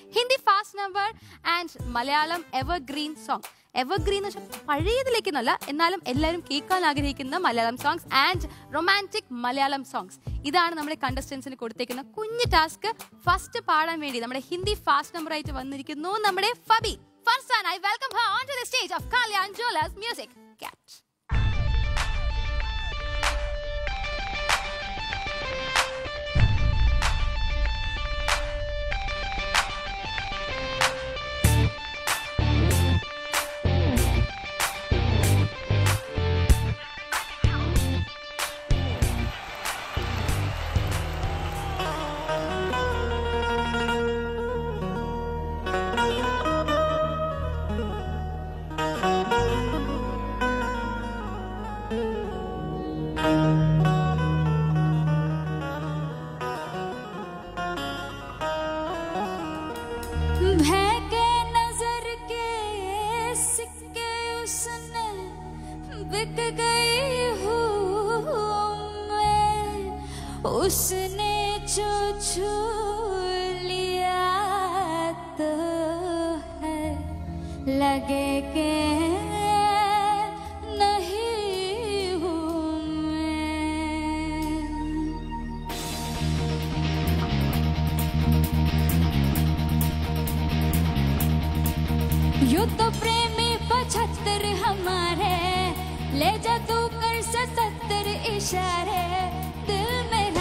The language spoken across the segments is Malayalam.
Hindi fast number and Malayalam evergreen song evergreen എന്ന് വെച്ചാൽ പഴയതിലേക്കെന്നല്ല എന്നാലും എല്ലാവരും കേൾക്കാൻ ആഗ്രഹിക്കുന്ന Malayalam songs and romantic Malayalam songs ഇതാണ് നമ്മുടെ കണ്ടസ്റ്റൻസിന് കൊടുത്തേക്കുന്ന കുഞ്ഞു ടാസ്ക് ഫസ്റ്റ് പാടാൻ വേണ്ടി നമ്മുടെ ഹിന്ദി ഫാസ്റ്റ് നമ്പർ ആയിട്ട് വന്നിരിക്കുന്നു നമ്മുടെ Fabi Farzan I welcome her on to the stage of Kalyan Jewels music catch बहके नजर के सिक्के उसने बिक गई हूँ मैं उसने जो छू लिया तो है लगे के नहीं हूँ मैं यू तो प्रेमी पचहत्तर हमारे ले जा तू कर सतहत्तर इशारे दिल मेरा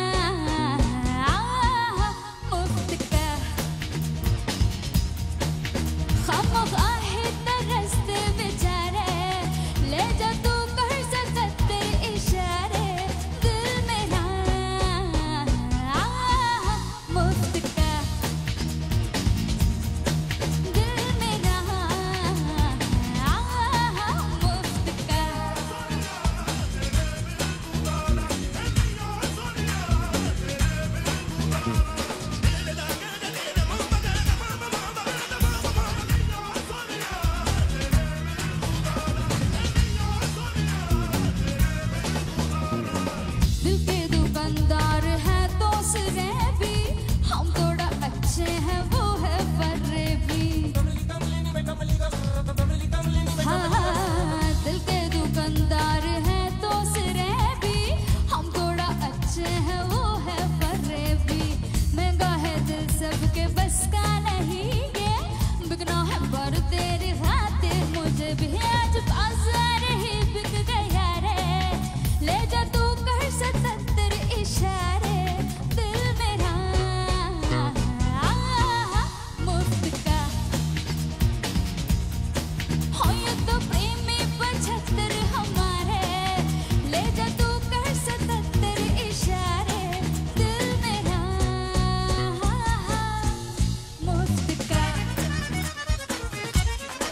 मुफ्त का खामोखाही तरसते बेचारे ले जा तू कर सतहत्तर इशारे दिल मेरा मुफ्त का दिल मेरा मुफ्त का दिल के दुकानदार है दूसरे भी हम थोड़ा अच्छे हैं वो है फर्रे भी हाँ, हाँ, दिल के दुकानदार है दूसरे भी हम थोड़ा अच्छे हैं वो है फर्रे भी महंगा है दिल सबके बस का नहीं ये बिकना है पर तेरी खातिर मुझे भी आज बाजार ही बिक गया रे ले जा तू कर सतहत्तर इशारे दिल मेरा मुफ्त का हो ये तो प्रेमी पचहत्तर हमारे ले जा तू कर सतहत्तर इशारे दिल मेरा मुफ्त का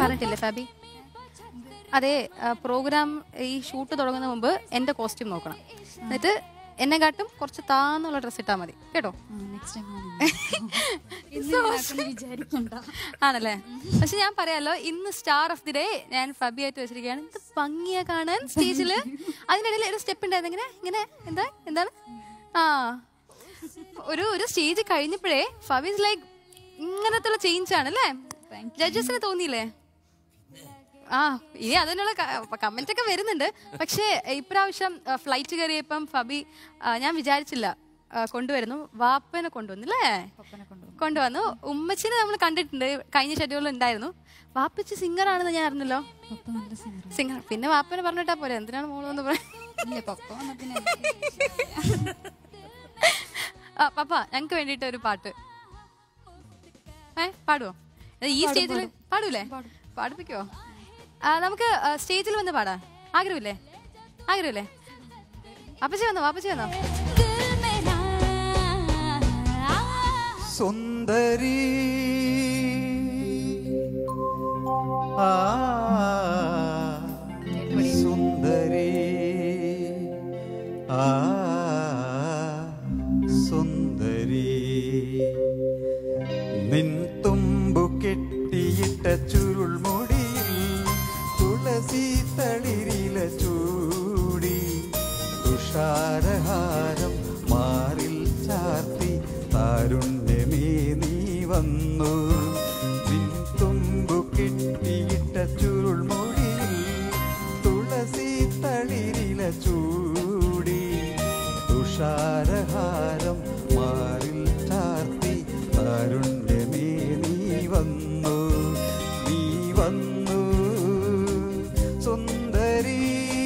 പറഞ്ഞിട്ടില്ലേ ഫാബി അതെ പ്രോഗ്രാം ഈ ഷൂട്ട് തുടങ്ങുന്ന മുമ്പ് എന്റെ കോസ്റ്റ്യൂം നോക്കണം എന്നിട്ട് എന്നെ കാട്ടും കുറച്ച് താന്നുള്ള ഡ്രസ് ഇട്ടാൽ മതി കേട്ടോ നെക്സ്റ്റ് ടൈം വിചാരിക്കണ്ട ആണല്ലേ പക്ഷെ ഞാൻ പറയാലോ ഇന്ന് സ്റ്റാർ ഓഫ് ദി ഡേ ഞാൻ ഫബി ആയിട്ട് വെച്ചിരിക്കുകയാണ് ഇത് ഭംഗിയാ കാണാൻ സ്റ്റേജില് അതിനിടയിൽ ഒരു സ്റ്റെപ്പ് ഉണ്ടായിരുന്നു ഇങ്ങനെ ഇങ്ങനെ എന്താ എന്താണ് ആ ഒരു ഒരു സ്റ്റേജ് കഴിഞ്ഞപ്പോഴേ ഫബീസ് ലൈക്ക് ഇങ്ങനത്തെ ചേഞ്ച് ആണ് അല്ലേ ജഡ്ജസിന് തോന്നിയില്ലേ ആ ഇനി അതിനുള്ള കമന്റ് ഒക്കെ വരുന്നുണ്ട് പക്ഷേ ഇപ്രാവശ്യം ഫ്ലൈറ്റ് കയറിയപ്പം ഫബി ആ, ഞാൻ വിചാരിച്ചില്ല ആ, കൊണ്ടുവരുന്നു വാപ്പനെ കൊണ്ടുവന്നില്ലേ കൊണ്ടുവന്നു ഉമ്മച്ചിനെ നമ്മൾ കണ്ടിട്ടുണ്ട് കഴിഞ്ഞ ഷെഡ്യൂളിൽ ഉണ്ടായിരുന്നു വാപ്പച്ചി സിംഗർ ആണെന്ന് ഞാൻ അറിഞ്ഞല്ലോ പപ്പ നല്ല സിംഗർ സിംഗർ പിന്നെ വാപ്പനെ പറഞ്ഞിട്ടാ പോരെ എന്തിനാണ് മോളെന്ന് പറയാൻ ഇല്ല പപ്പ വന്നതിന് ആ, പപ്പ ഞങ്ങൾക്ക് വേണ്ടിയിട്ട് ഒരു പാട്ട് ഏ പാടുവോ ഇത് ഈ സ്റ്റേജിൽ പാടൂലേ പാടിപ്പിക്കുവോ ആ, നമുക്ക് ആ, സ്റ്റേജിൽ വന്ന് പാടാം ആഗ്രഹമില്ലേ ആഗ്രഹമില്ലേ അപ്പച്ചി വന്നോ അപ്പച്ചി വന്നോ ദിൽ മേരാ സുന്ദരി ആ സുന്ദരി ആ സുന്ദരി നിൻ തുമ്പു കെട്ടിയിട്ട ചുരുൾമുടിയിൽ തുളസി തളിരില ചൂടി തുഷാരഹാരം മാറിൽ ചാർത്തി താരുണ്യമേ നീ വന്നു നിൻ തുമ്പു കെട്ടിയിട്ട ചുരുൾമുടിയിൽ തുളസി തളിരില ചൂടി തുഷാരഹാരം മാറിൽ ചാർത്തി താരുണ്യമേ നീ വന്നു നീ വന്നു സുന്ദരി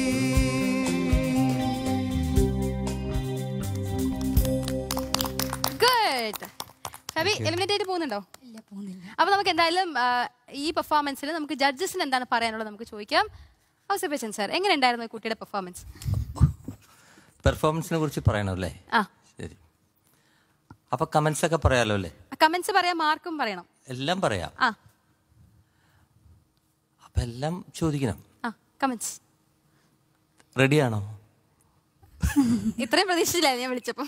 ഗുഡ് ഫബി എലിമിനേറ്റ് ആയിട്ട് പോകുന്നുണ്ടോ ഇല്ല പോകുന്നില്ല അപ്പൊ നമുക്ക് എന്തായാലും ആ, ഈ പെർഫോമൻസിൽ നമുക്ക് ജഡ്ജസിന് എന്താണ് പറയാനുള്ളത് നമുക്ക് ചോദിക്കാം ഔസഫച്ചൻ സാർ എങ്ങനെ ഉണ്ടായിരുന്നു ഈ കുട്ടിയുടെ പെർഫോമൻസ് പെർഫോമൻസിനെ കുറിച്ച് പറയണമല്ലേ ആ ശരി അപ്പൊ കമന്റ്സ് ഒക്കെ പറയാലോ അല്ലേ കമന്റ്സ് പറയാം മാർക്കും പറയണം എല്ലാം പറയാം ആ അപ്പൊ എല്ലാം ചോദിക്കണം ആ കമന്റ്സ് റെഡിയാണോ ഇത്രയും പ്രതീക്ഷിച്ചില്ലായിരുന്നു ഞാൻ വിളിച്ചപ്പം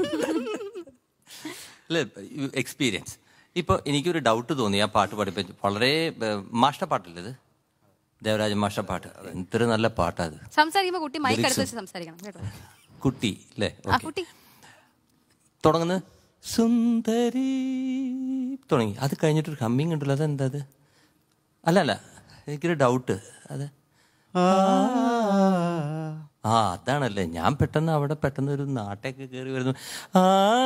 അല്ലേ എക്സ്പീരിയൻസ് ഇപ്പൊ എനിക്കൊരു ഡൗട്ട് തോന്നി ആ പാട്ട് പഠിപ്പിച്ചു വളരെ ഏഹ്, മാഷ്ട പാട്ടല്ലേ ഇത് ദേവരാജ മാഷ്ട പാട്ട് എന്തൊരു നല്ല പാട്ടാ അത് സംസാരിക്കുമ്പോ കുട്ടി മൈക്ക് എടുത്ത് വെച്ച് സംസാരിക്കണം കേട്ടോ കുട്ടി അല്ലേ ആ ഓക്കെ കുട്ടി തുടങ്ങുന്നത് സുന്ദരി തുടങ്ങി അത് കഴിഞ്ഞിട്ടൊരു ഹമ്മിങ് ഉണ്ടല്ലോ അതെന്താ അത് അല്ല അല്ല എനിക്കൊരു ഡൗട്ട് അത് ആ അതാണല്ലേ ഞാൻ പെട്ടെന്ന് അവിടെ പെട്ടെന്ന് ഒരു നാട്ടൊക്കെ കയറി വരുന്നു ആ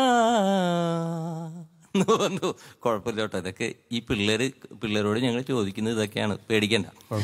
എന്ന് വന്നു കുഴപ്പമില്ല കേട്ടോ ഇതൊക്കെ ഈ പിള്ളേര് പിള്ളേരോട് ഞങ്ങൾ ചോദിക്കുന്നത് ഇതൊക്കെയാണ് പേടിക്കണ്ട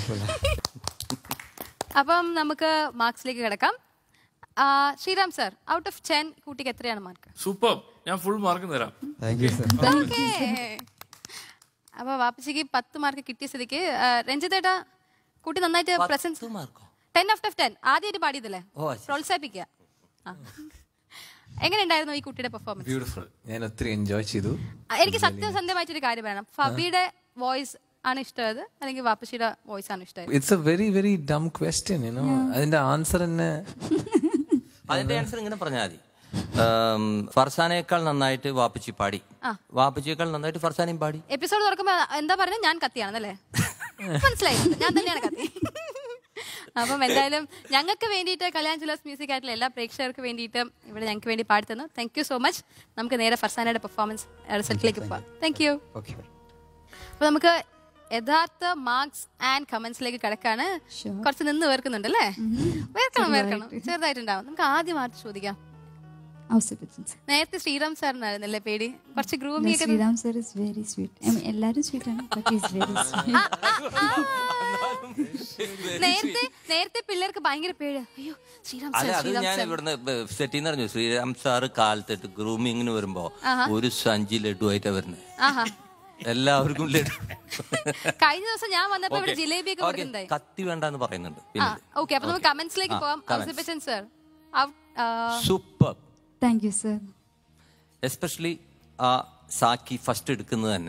അപ്പം നമുക്ക് മാർക്സിലേക്ക് കിടക്കാം ആ, Sreeram sir out of ten കുട്ടിക്ക് എത്രയാണ് മാർക്ക് സൂപ്പർ ഞാൻ ഫുൾ മാർക്ക് തരാം താങ്ക് യു സർ ഓക്കേ. അപ്പൊ വാപ്പച്ചിക്ക് പത്ത് മാർക്ക് കിട്ടിയ സ്ഥിതിക്ക് ആ, രഞ്ജിത്തേട്ടാ കുട്ടി നന്നായിട്ട് പ്രസൻസ് പത്ത് മാർക്കോ ടെൻ ഔട്ട് ഓഫ് ടെൻ ആദ്യമായിട്ട് പാടിയതല്ലേ ഓ, ശരി. പ്രോത്സാഹിപ്പിക്കുക ആ. എങ്ങനെ ഉണ്ടായിരുന്നു ഈ കുട്ടിയുടെ പെർഫോമൻസ് ബ്യൂട്ടിഫുൾ ഞാൻ ഒത്തിരി എൻജോയ് ചെയ്തു എനിക്ക് സത്യസന്ധമായിട്ടൊരു കാര്യം പറയണം ഫബിയുടെ വോയിസ് ആണ് ഇഷ്ടമായത് അല്ലെങ്കിൽ വാപ്പച്ചിയുടെ വോയിസ് ആണ് ഇഷ്ടമായത് it's a very very dumb question you know അതിന്റെ ആൻസർ തന്നെ അതിന്റെ ആൻസർ ഇങ്ങനെ പറഞ്ഞാൽ മതി ആം, ഫർസാനേക്കാൾ നന്നായിട്ട് വാപ്പച്ചി പാടി വാപ്പച്ചിയേക്കാൾ നന്നായിട്ട് ഫർസാനയും പാടി എപ്പിസോഡ് തുറക്കുമ്പോ എന്താ പറയുന്നത് ഞാൻ കത്തിയാണെന്നല്ലേ മനസ്സിലായി ഞാൻ തന്നെയാണ് കത്തി അപ്പം എന്തായാലും ഞങ്ങൾക്ക് വേണ്ടിയിട്ട് കല്യാൺ ജ്വല്ലേഴ്സ് മ്യൂസിക് ആയിട്ടുള്ള എല്ലാ പ്രേക്ഷകർക്ക് വേണ്ടിയിട്ട് ഇവിടെ ഞങ്ങൾക്ക് വേണ്ടി പാടി തന്നു താങ്ക് യു സോ മച്ച് നമുക്ക് നേരെ ഫർസാനയുടെ പെർഫോമൻസ് റിസൾട്ടിലേക്ക് പോവാം താങ്ക് യു ഓക്കെ അപ്പൊ നമുക്ക് യഥാർത്ഥ മാർക്സ് ആൻഡ് കമന്റ്സിലേക്ക് കിടക്കാണ് കുറച്ച് നിന്ന് വേർക്കുന്നുണ്ട് അല്ലേ വേർക്കണം വേർക്കണം ചെറുതായിട്ടുണ്ടാവും നമുക്ക് ആദ്യം ആർട്ട് ചോദിക്കാം ഔസഫ് നേരത്തെ ശ്രീറാം സാറിനായിരുന്നല്ലേ പേടി കുറച്ച് ഗ്രൂമിങ് ഒക്കെ Sreeram sir is very sweet I mean എല്ലാവരും സ്വീറ്റ് ആണ് ബട്ട് ഈസ് വെരി സ്വീറ്റ് നേരത്തെ നേരത്തെ പിള്ളേർക്ക് ഭയങ്കര പേര് അയ്യോ ശ്രീറാം അല്ല സാർ അത് ശ്രീറാം ഞാൻ സാർ ഇവിടുന്ന് സെറ്റിൽ നിന്ന് അറിഞ്ഞു ശ്രീരാം സാറ് കാലത്തിട്ട് ഗ്രൂമിങ്ങിന് വരുമ്പോ ഒരു സഞ്ചി ലഡു ആയിട്ടാ വരുന്നത് ആഹാ എല്ലാവർക്കും ലഡു കഴിഞ്ഞ ദിവസം ഞാൻ വന്നപ്പോ ഇവിടെ Okay. ജിലേബി ഒക്കെ Okay, കൊടുക്കുന്നുണ്ടായി കത്തി വേണ്ടെന്ന് പറയുന്നുണ്ട് ആ പിന്നെ ഓക്കെ അപ്പൊ നമുക്ക് കമന്റ്സിലേക്ക് ആ, പോവാം comments. Ousepachan sir super thank you sir especially ആ സാക്കി ഫസ്റ്റ് എടുക്കുന്നത് തന്നെ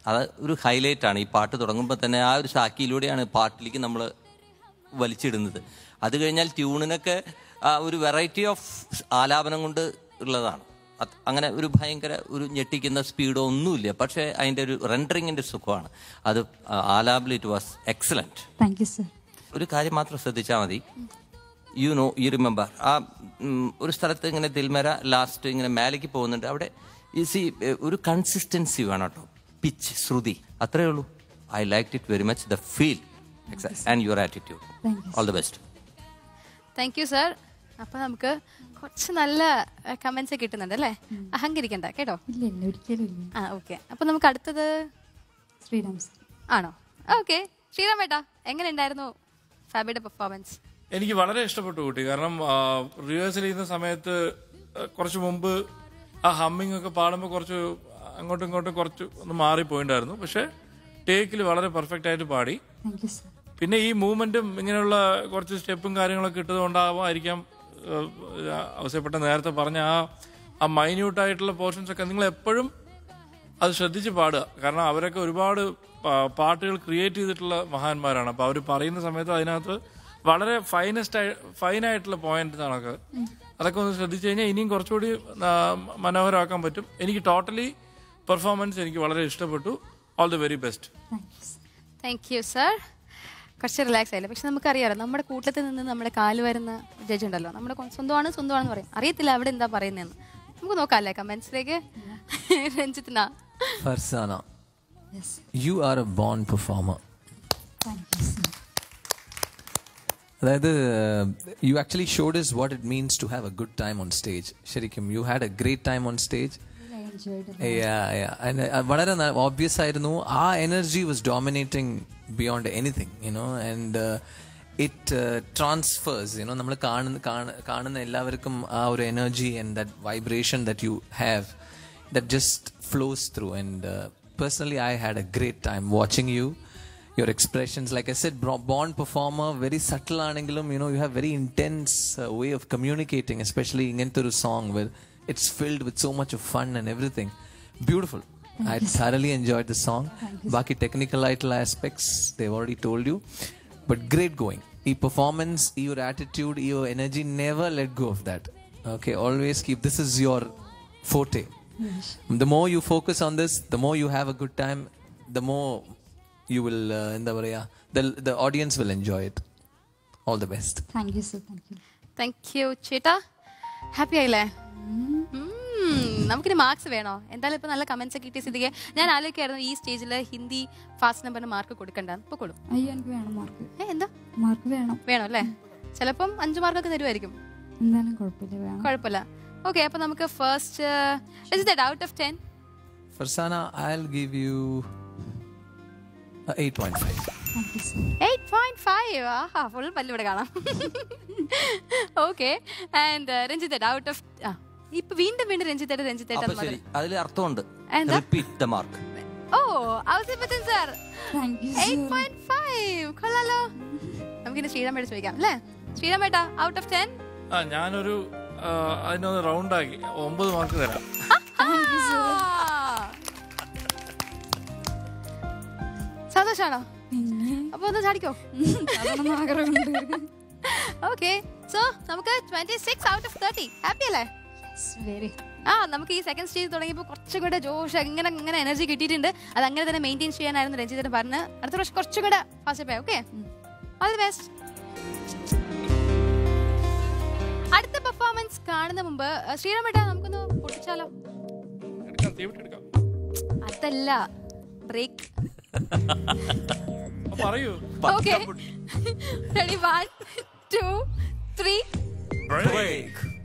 അത് ഒരു ഹൈലൈറ്റ് ആണ് ഈ പാട്ട് തുടങ്ങുമ്പോൾ തന്നെ ആ ഒരു സാക്കിയിലൂടെയാണ് പാട്ടിലേക്ക് നമ്മൾ വലിച്ചിടുന്നത് അത് കഴിഞ്ഞാൽ ട്യൂണിനൊക്കെ ആ ഒരു വെറൈറ്റി ഓഫ് ആലാപനം കൊണ്ട് ഉള്ളതാണ് അത് അങ്ങനെ ഒരു ഭയങ്കര ഒരു ഞെട്ടിക്കുന്ന സ്പീഡോ ഒന്നുമില്ല പക്ഷേ അതിൻ്റെ ഒരു റെൻഡറിങ്ങിൻ്റെ സുഖമാണ് അത് ആലാപിൽ it was excellent thank you sir ഒരു കാര്യം മാത്രം ശ്രദ്ധിച്ചാൽ മതി യു നോ യു റിമെമ്പർ ആ ഉം, ഒരു സ്ഥലത്ത് ഇങ്ങനെ തിൽമര ലാസ്റ്റ് ഇങ്ങനെ മേലേക്ക് പോകുന്നുണ്ട് അവിടെ ഈ സി ഒരു കൺസിസ്റ്റൻസി വേണം കേട്ടോ പിച്ച് ശ്രുതി അത്രേ ഉള്ളൂ I like it very much the feel and your attitude Thank you, all the best thank you sir അപ്പൊ നമുക്ക് കുറച്ച് നല്ല കമന്റ്സ് കിട്ടുന്നുണ്ട് അല്ലേ അഹങ്കരിക്കണ്ട കേട്ടോ ഇല്ല ഇല്ല ഒരിക്കലും ഇല്ല ആ ഓക്കെ അപ്പൊ നമുക്ക് അടുത്തത് ശ്രീറാം സർ ആണോ ഓക്കെ ശ്രീറാമേട്ടാ എങ്ങനെ ഉണ്ടായിരുന്നു ഫാബിയുടെ പെർഫോമൻസ് എനിക്ക് വളരെ ഇഷ്ടപ്പെട്ടു കുട്ടി കാരണം റിഹേഴ്സൽ ചെയ്യുന്ന സമയത്ത് ആ, കുറച്ച് മുമ്പ് ആ ഹമ്മിങ് ഒക്കെ പാടുമ്പോൾ കുറച്ച് അങ്ങോട്ടും ഇങ്ങോട്ടും കുറച്ച് ഒന്ന് മാറിപ്പോയിണ്ടായിരുന്നു പക്ഷെ ടേക്കിൽ വളരെ പെർഫെക്റ്റ് ആയിട്ട് പാടി താങ്ക് യു സർ പിന്നെ ഈ മൂവ്മെന്റും ഇങ്ങനെയുള്ള കുറച്ച് സ്റ്റെപ്പും കാര്യങ്ങളൊക്കെ ഇട്ടതുകൊണ്ടാവാമായിരിക്കാം അവസരപ്പെട്ട നേരത്തെ പറഞ്ഞ ആ ആ മൈന്യൂട്ട് ആയിട്ടുള്ള പോർഷൻസ് ഒക്കെ നിങ്ങൾ എപ്പോഴും അത് ശ്രദ്ധിച്ച് പാടുക കാരണം അവരൊക്കെ ഒരുപാട് പാ- പാട്ടുകൾ ക്രിയേറ്റ് ചെയ്തിട്ടുള്ള മഹാന്മാരാണ് അപ്പൊ അവർ പറയുന്ന സമയത്ത് അതിനകത്ത് വളരെ ഫൈനസ്റ്റ് ഫൈനായിട്ടുള്ള പോയിന്റ് ആണൊക്കെ അതൊക്കെ ഒന്ന് ശ്രദ്ധിച്ചു കഴിഞ്ഞാൽ ഇനിയും കുറച്ചുകൂടി ആ, മനോഹരമാക്കാൻ പറ്റും എനിക്ക് ടോട്ടലി പെർഫോമൻസ് എനിക്ക് വളരെ ഇഷ്ടപ്പെട്ടു all the very best thank you sir thank you sir കുറച്ച് റിലാക്സ് ആയില്ല പക്ഷെ നമുക്കറിയാലോ നമ്മുടെ കൂട്ടത്തിൽ നിന്ന് നമ്മുടെ കാല് വരുന്ന ജഡ്ജ് ഉണ്ടല്ലോ നമ്മുടെ കൊ- സ്വന്തമാണ് സ്വന്തമാണെന്ന് പറയും അറിയത്തില്ല അവിടെ എന്താ പറയുന്നതെന്ന് നമുക്ക് നോക്കാം അല്ലേ കമന്റ്സിലേക്ക് രഞ്ജിത്തിനാ Farsana, yes you are a born performer. Thank you sir അതായത് you actually showed is what it means to have a good time on stage ശരിക്കും you had a great time on stage I enjoyed Yeah, yeah. And uh, വളരെ ഓബ്വിയസ് ആയിരുന്നു ആ energy was dominating beyond anything you know and it transfers you know നമ്മൾ കാണുന്ന കാണ- കാണുന്ന എല്ലാവർക്കും ആ ഒരു energy and that vibration that you have that just flows through and personally I had a great time watching you your expressions like i said bro- born performer very subtle ആണെങ്കിലും you know you have very intense uh, way of communicating especially ഇങ്ങനത്തെ ഒരു song where it's filled with so much of fun and everything beautiful i thoroughly enjoyed the song ബാക്കി technical ആയിട്ടുള്ള aspects they've already told you but great going ഈ performance ഈ ഒരു attitude ഈ ഒരു energy never let go of that okay always keep this is your forte the more you focus on this the more you have a good time the more you will uh, എന്താ പറയാ the the audience will enjoy it all the best thank you sir thank you thank you ചേട്ടാ ഹാപ്പി ആയില്ലേ ഉം, നമുക്കിനി മാർക്സ് വേണോ എന്തായാലും ഇപ്പൊ നല്ല കമന്റ്സ് കിട്ടിയ സ്ഥിതിക്ക് ഞാൻ ആലോചിക്കായിരുന്നു ഈ സ്റ്റേജിൽ ഹിന്ദി ഫാസ്റ്റ് നമ്പറിന് മാർക്ക് കൊടുക്കണ്ട ഇപ്പൊ കൊടുക്കും അയ്യോ എനിക്ക് വേണം മാർക്ക് ഏ എന്താ മാർക്ക് വേണം വേണം അല്ലേ ചിലപ്പം അഞ്ചു മാർക്കൊക്കെ തരുമായിരിക്കും എന്തായാലും കുഴപ്പമില്ല വേണം കുഴപ്പമില്ല ഓക്കെ അപ്പൊ നമുക്ക് first out of ten Farsana I'll give you a 8.5 thank you sir eight point five ആഹാ ഫുൾ പല്ലിവിടെ കാണാം ഓക്കെ ആൻഡ് രഞ്ജിത്തേട്ട ഔട്ട് ഓഫ് ആ ഇപ്പൊ വീണ്ടും വീണ്ടും രഞ്ജിത്തേട്ട രഞ്ജിത്തേട്ട അപ്പൊ ശരി അതിൽ അർത്ഥമുണ്ട് എന്താ? റിപ്പീറ്റ് ദ മാർക്ക് ഓ Ousippachan sir thank you eight point five കൊള്ളാലോ നമുക്കിനി ശ്രീരാമേട്ട് ചോദിക്കാം അല്ലേ ശ്രീരാമേട്ട ഔട്ട് ഓഫ് ടെൻ ആ ഞാനൊരു ആ, അതിനൊന്ന് റൗണ്ട് ആക്കി ഒമ്പത് മാർക്ക് തരാം സന്തോഷാണോ പിന്നെ അപ്പൊ ഒന്ന് ചാടിക്കോ അതൊന്നും ആഗ്രഹമുണ്ട് ഓക്കെ സോ നമുക്ക് twenty six out of thirty happy അല്ലേ വെരി ആ നമുക്ക് ഈ സെക്കൻഡ് സ്റ്റേജ് തുടങ്ങിയപ്പോൾ കുറച്ചും കൂടെ ജോഷ് അങ്ങനെ അങ്ങനെ എനർജി കിട്ടിയിട്ടുണ്ട് അത് അങ്ങനെ തന്നെ മെയിൻറ്റെയിൻ ചെയ്യാനായിരുന്നു രഞ്ജിതൻ പറഞ്ഞ് അടുത്ത പ്രാവശ്യം കുറച്ചും കൂടെ ഫാസ്റ്റ് പോയി ഓക്കെ ഓൾ ദി ബെസ്റ്റ് അടുത്ത പെർഫോമൻസ് കാണുന്ന മുമ്പ് അഹ് ശ്രീറാമേട്ട നമുക്കൊന്ന് പൊട്ടിച്ചാലോ എടുക്കാം തീവിട്ട് എടുക്കാം അതല്ല ബ്രേക്ക് അപ്പൊ പറയൂ okay ready one two three Break.